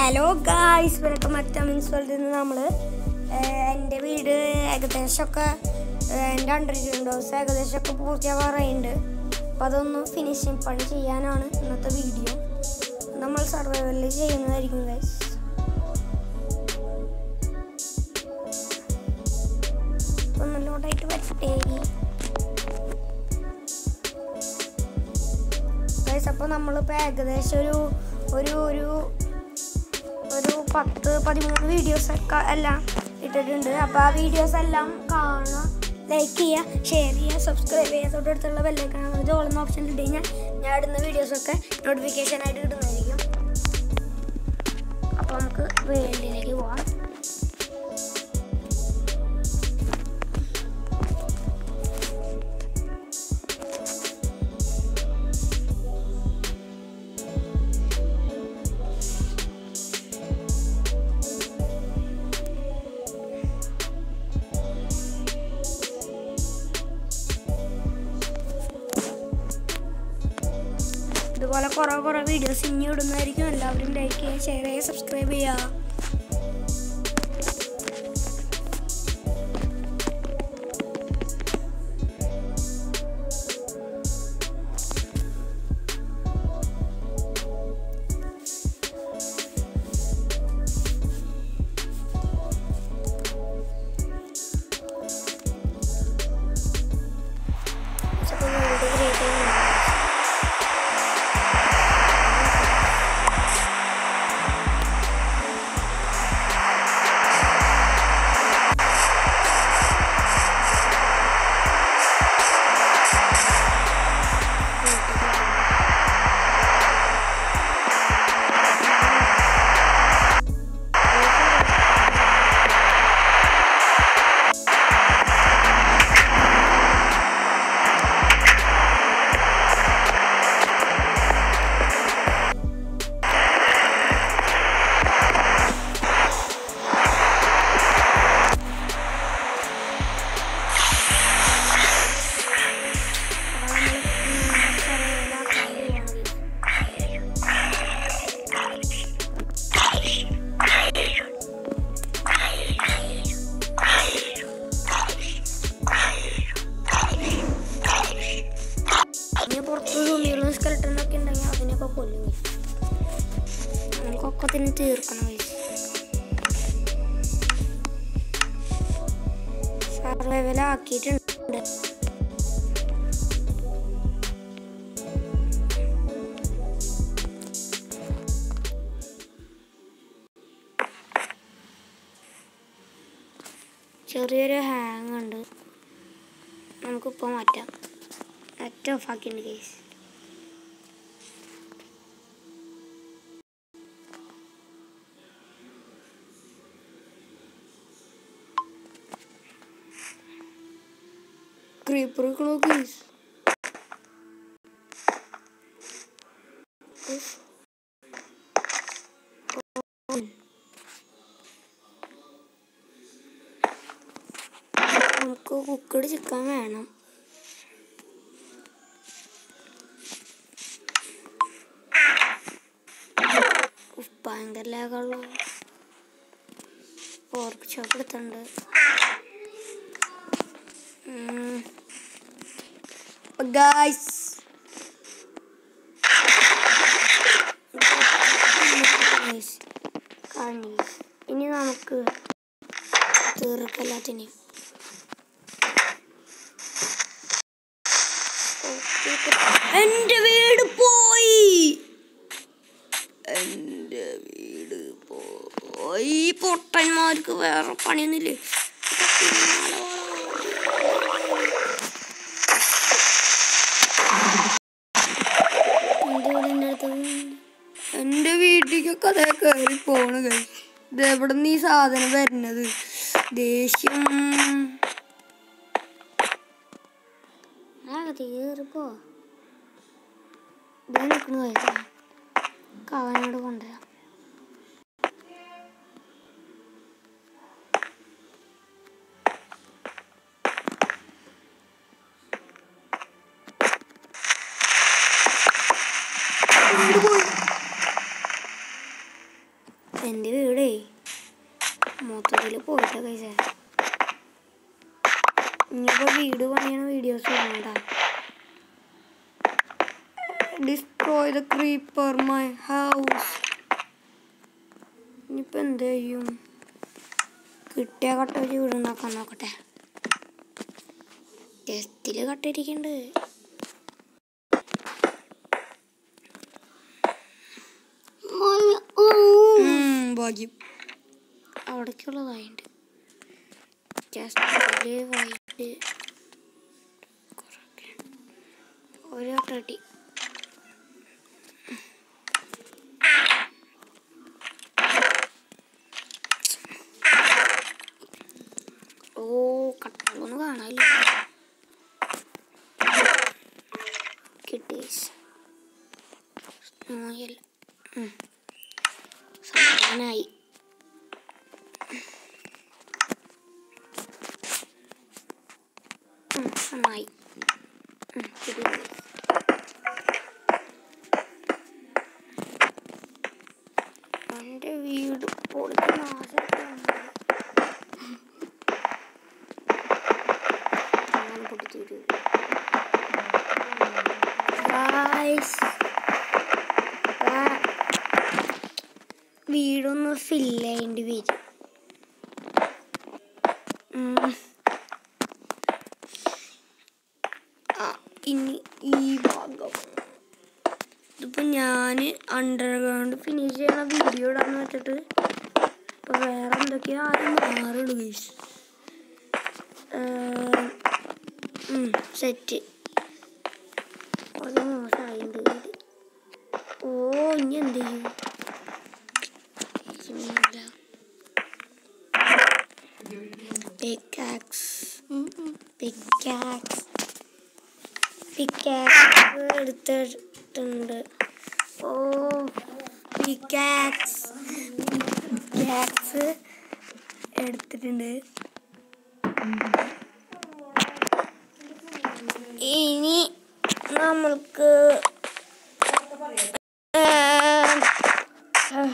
Hello guys welcome back മീൻസ് വേൾഡിൽ നിന്ന് നമ്മൾ എൻ്റെ വീട് ഏകദേശമൊക്കെ എൻ്റെ ഹൺഡ്രഡ് ദിവസം ഏകദേശമൊക്കെ പൂർത്തിയാവാറായിട്ടുണ്ട് അപ്പം അതൊന്ന് ഫിനിഷിങ് പണി ചെയ്യാനാണ് ഇന്നത്തെ വീഡിയോ നമ്മൾ സർവൈവലിൽ ചെയ്യുന്നതായിരിക്കും ഗൈസ് ഒന്ന് ലോഡായിട്ട് വരട്ടെ ഗൈസ് അപ്പോൾ നമ്മളിപ്പോൾ ഏകദേശം ഒരു ഒരു ഒരു ഒരു പത്ത് പതിമൂന്ന് വീഡിയോസ് ഒക്കെ എല്ലാം ഇട്ടിട്ടുണ്ട് അപ്പോൾ ആ വീഡിയോസ് എല്ലാം കാണുക ലൈക്ക് ചെയ്യുക ഷെയർ ചെയ്യുക സബ്സ്ക്രൈബ് ചെയ്യുക തൊട്ടടുത്തുള്ള ബെല്ലൈക്കാൻ ഇത് ഓളുന്ന ഓപ്ഷൻ ഇട്ട് കഴിഞ്ഞാൽ ഞാൻ ഇടുന്ന വീഡിയോസൊക്കെ നോട്ടിഫിക്കേഷൻ ആയിട്ട് കിട്ടുന്നതായിരിക്കും അപ്പോൾ നമുക്ക് വേൾഡിലേക്ക് പോവാം ഇതുപോലെ കുറേ കുറേ വീഡിയോസ് ഇനി ഇടുന്നതായിരിക്കും എല്ലാവരും ലൈക്ക് ചെയ്യുക ഷെയർ ചെയ്യുക സബ്സ്ക്രൈബ് ചെയ്യുക അപ്പോൾ വേൾഡ് ക്രിയേറ്റ് ചെയ്യുന്നുണ്ട് ഇനി പുറത്ത് തുണികളും സ്കെൽട്ടനൊക്കെ ഉണ്ടെങ്കിൽ അതിനൊക്കെ കൊല്ലും നമുക്കൊക്കെ തന്നെ തീർക്കണം സർവൈവലാക്കിയിട്ടുണ്ട് ചെറിയൊരു ഹാങ് ഉണ്ട് നമുക്കിപ്പോൾ മാറ്റാം നെറ്റ് ഓഫ് ആക്കിയിട്ടുണ്ട് കേസ് ക്രീപ്പറുകളോ കേസ് നമുക്ക് കുക്കഡ് ചിക്കൻ വേണം ഉഫ്, ഭയങ്കര ലാഗുള്ള പോർക്ക് ചോപ്പ് എടുത്തിട്ടുണ്ട് ഗായ്സ് ഇനി നമുക്ക് തീർക്കല്ലാത്തിനെയും എന്റെ വീട് പോയി എന്റെ വീട് പോയി പൊട്ടന്മാർക്ക് വേറെ പണിയൊന്നുമില്ലേ എന്റെ വീടിന്റെ അടുത്ത് എന്റെ വീട്ടിലേക്കൊക്കെ അതേ കയറി പോണ കൈ ഇത് എവിടെ നിന്ന് ഈ സാധനം വരുന്നത് ദേഷ്യം തീർപ്പോ ഇതേ നിൽക്കണ കഴിച്ചാ കവനോട് കൊണ്ടുവരാം എൻ്റെ വീടേ മൊത്തത്തിൽ പോയിട്ട് കഴിച്ചാ ഇനിയിപ്പോൾ വീട് പണിയണ വീഡിയോസ് വേണ്ട destroy the creeper my house ഇനിയിപ്പോൾ എന്ത് ചെയ്യും കിട്ടിയ കട്ട വെച്ച് വീടുണ്ടാക്കാൻ നോക്കട്ടെ ടെസ്റ്റിൽ കട്ടിരിക്കണ്ട് ഭാഗ്യം അവിടേക്കുള്ളതായിട്ട് ടെസ്റ്റില് വൈറ്റ് ഒരു കട്ടി ഓ കട്ടൊന്നും കാണാനില്ല കിട്ടി നോയൽ സമാധാനായി ഉം, നന്നായി ഉം, കിട്ടി എൻ്റെ വീട് പൊളിക്ക് നാശമാണ് അങ്ങനെ പൊട്ടിച്ചു വരൂ Guys, ആ വീടൊന്ന് ഫില്ല് ചെയ്യേണ്ടി വരും ഉം. ആ, ഇനി ഈ ഭാഗം ഇതിപ്പോ ഞാൻ അണ്ടർഗ്രൗണ്ട് ഫിനിഷ് ചെയ്യണ വീഡിയോ ഇടാന്ന് വെച്ചിട്ട് ഇപ്പൊ വേറെ എന്തൊക്കെയോ ആരും മാറുള്ളൂ ഗൈസ് സെറ്റ് കുറച്ച് മോശമായിട്ടുണ്ട് വീട് ഓ ഇനി എന്ത് ചെയ്യും ഇനിയൊന്നുമില്ല. Pickaxe. Pickaxe. Pickaxe എടുത്തിട്ടുണ്ട് ഓ പിക്കാക്സ് പിക്കാക്സ് എടുത്തിട്ടുണ്ട് ഇനി നമ്മൾക്ക് ഏം, ഏഹ്,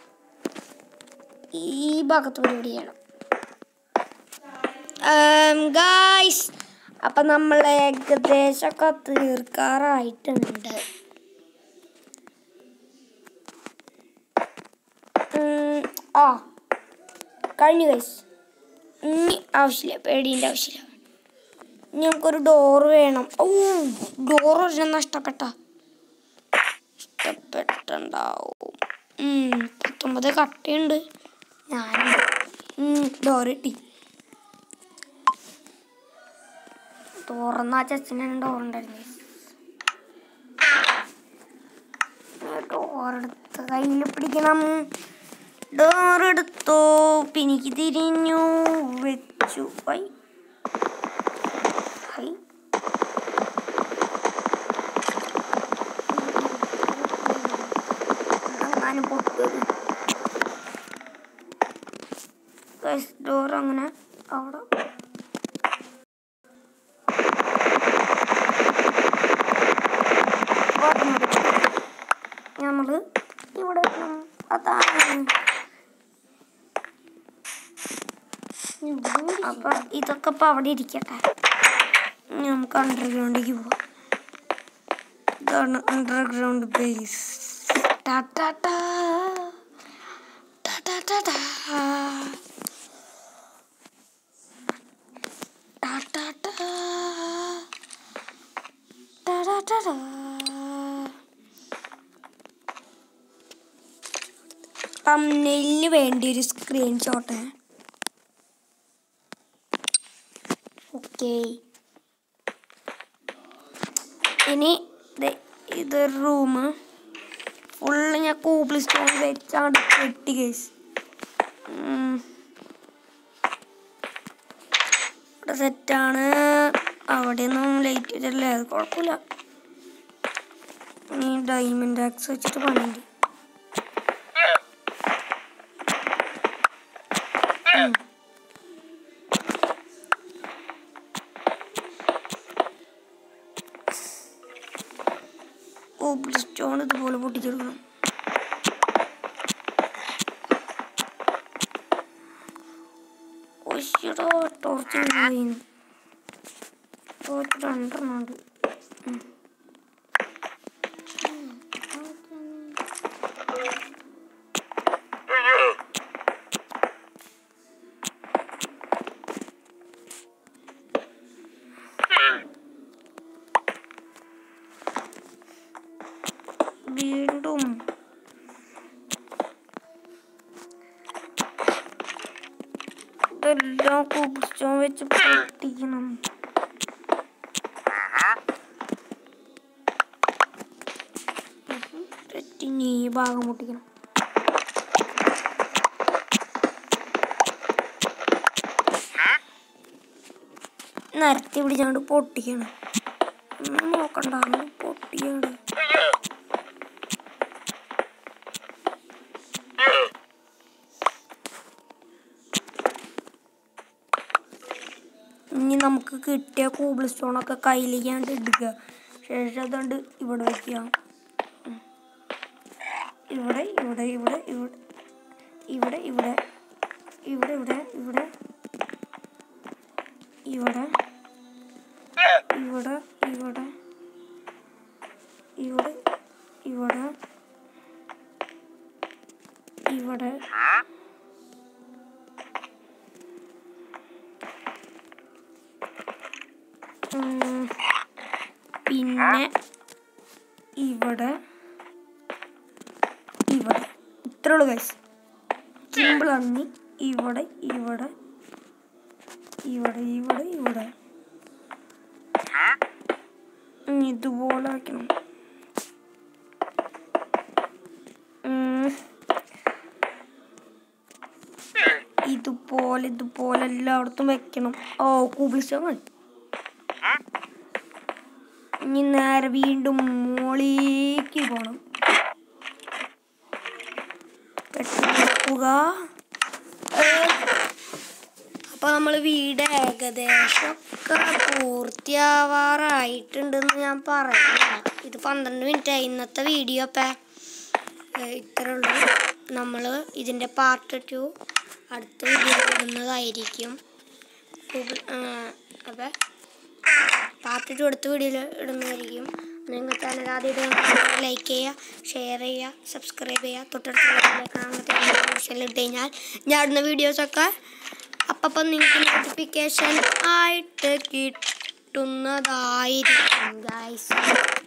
ഈ ഭാഗത്ത് പരിപാടി ചെയ്യണം ഗായ്സ് അപ്പം നമ്മൾ ഏകദേശമൊക്കെ തീർക്കാറായിട്ടുണ്ട് ഉം, ആ കഴിഞ്ഞു ഗൈസ് ഇനി ആവശ്യമില്ല പേടീൻ്റെ ആവശ്യമില്ല ഇനി നമുക്കൊരു ഡോറ് വേണം ഓ ഡോർ ഒരെണ്ണം നഷ്ടപ്പെട്ട ഇഷ്ടപ്പെട്ടുണ്ടാവും ഉം, പത്തൊമ്പത് കട്ടയുണ്ട് ഞാൻ ഡോർ കിട്ടി തുറന്ന ആ ചെച്ചിനാണ് ഡോറുണ്ടായിരുന്നു ഡോറെടുത്ത് കയ്യിൽ പിടിക്കണം ഡോറെടുത്തു പിനിക്ക് തിരിഞ്ഞു വെച്ചു വൈ ഹൈ അങ്ങനെ പൊട്ടത് ഡോർ അങ്ങനെ അവിടെ നമ്മള് ഇവിടെ വെക്കണം. അതാണ് അപ്പൊ ഇതൊക്കെ ഇപ്പൊ അവിടെ ഇരിക്കട്ടെ ഇനി നമുക്ക് അണ്ടർഗ്രൗണ്ടിലേക്ക് പോവാം ഇതാണ് അണ്ടർഗ്രൗണ്ട് ബേസ് ടാ ടാ ടാ. ടാ ടാ ടാ ടാ. ടാ ടാ ടാ. ടാ ടാ ടാ ടാ. തമ്മില് വേണ്ടി ഒരു സ്ക്രീൻഷോട്ട് ഓക്കെ ഇനി ദേ ഇതൊരു റൂം ഫുള്ള് ഞാൻ കൂബിൾ സ്റ്റോൺ വെച്ചാണ് കെട്ടി കേസ് ഇവിടെ സെറ്റാണ് അവിടെയൊന്നും ലൈറ്റ് ഇതല്ലേ അത് കുഴപ്പമില്ല ഇനി ഡയമണ്ട് ആക്സ് വെച്ചിട്ട് പണിയുണ്ട് സ്റ്റോൺ ഇതുപോലെ പൊട്ടിച്ചെടുക്കണം അതോ ടോർച്ച് ചെയ്യുന്നു ടോർച്ച് രണ്ടെണ്ണം ഉണ്ട് ഉം. വീണ്ടും ഇതെല്ലാം കുടിച്ചോ വെച്ച് പൊട്ടിക്കണം തെറ്റിഞ്ഞ് ഈ ഭാഗം പൊട്ടിക്കണം നിരത്തി പിടിച്ചാണ്ട് പൊട്ടിക്കണം ഒന്നും നോക്കണ്ട അങ്ങ് പൊട്ടിയാണ് ഇനി നമുക്ക് കിട്ടിയ കൂബിൾ സ്റ്റോണൊക്കെ കയ്യിലേക്കാണ്ട് എടുക്കുക ശേഷം അതുകൊണ്ട് ഇവിടെ വയ്ക്കുക ഉം. ഇവിടെ ഇവിടെ ഇവിടെ ഇവിടെ ഇവിടെ ഇവിടെ ഇവിടെ ഇവിടെ ഇവിടെ ഇവിടെ ഇവിടെ ഇവിടെ ഇവിടെ ഇവിടെ ഇവിടെ ഉം, പിന്നെ ഇവിടെ ഇവിടെ ഇത്രേ ഉള്ളൂ ഗൈസ് സിമ്പിൾ ആണ് ഇവിടെ ഇവിടെ ഇവിടെ ഇവിടെ ഇവിടെ ഉം, ഇതുപോലെ വയ്ക്കണം ഉം. ഇതുപോലെ ഇതുപോലെ എല്ലായിടത്തും വെക്കണം ഓ കുബിസ്റ്റോൺ ഇനി നേരെ വീണ്ടും മോളിലേക്ക് പോണം പെട്ടെന്ന് അപ്പൊ നമ്മൾ വീട് ഏകദേശം ഒക്കെ പൂർത്തിയാവാറായിട്ടുണ്ടെന്ന് ഞാൻ പറയാം ഇത് പന്ത്രണ്ട് മിനിറ്റ് ആയി ഇന്നത്തെ വീഡിയോ അപ്പം ഇത്രേ ഉള്ളൂ നമ്മൾ ഇതിൻ്റെ പാർട്ട് ടു അടുത്ത വീഡിയോ ഇടുന്നതായിരിക്കും അപ്പം പാർട്ട് ടു അടുത്ത വീഡിയോയിൽ ഇടുന്നതായിരിക്കും നിങ്ങൾ ചാനൽ ആദ്യം ലൈക്ക് ചെയ്യുക ഷെയർ ചെയ്യുക സബ്സ്ക്രൈബ് ചെയ്യുക തൊട്ടടുത്ത ഇട്ട് കഴിഞ്ഞാൽ ഞാൻ ഇടുന്ന വീഡിയോസൊക്കെ അപ്പം നിങ്ങൾക്ക് നോട്ടിഫിക്കേഷൻ ആയിട്ട് കിട്ടുന്നതായിരിക്കും ഗൈസ്